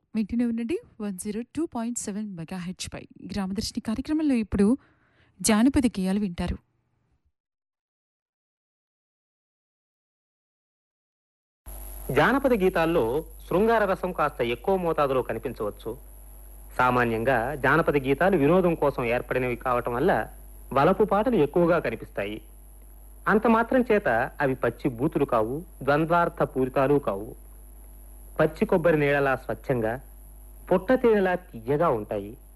వింటూనే ఉండండి one zero two point seven megahertz పై గ్రామదర్శిని కార్యక్రమంలో ఇప్పుడు జానపద గేయాలు వింటారు జానపద గీతాల్లో శృంగార రసం కాస్త ఎక్కువ మోతాదులో కనిపించవచ్చు సామాన్యంగా జానపద గీతాలు వినోదం కోసం ఏర్పడినవి కావటం వల్ల వలపు పాటలు ఎక్కువగా కనిపిస్తాయి అంత మాత్రం చేత అవి పచ్చి బూతులు కావు ద్వంద్వార్థ పూరితాలు కావు పచ్చి కొబ్బరి నీడలా స్వచ్ఛంగా పుట్ట తేనెలా తీయగా ఉంటాయి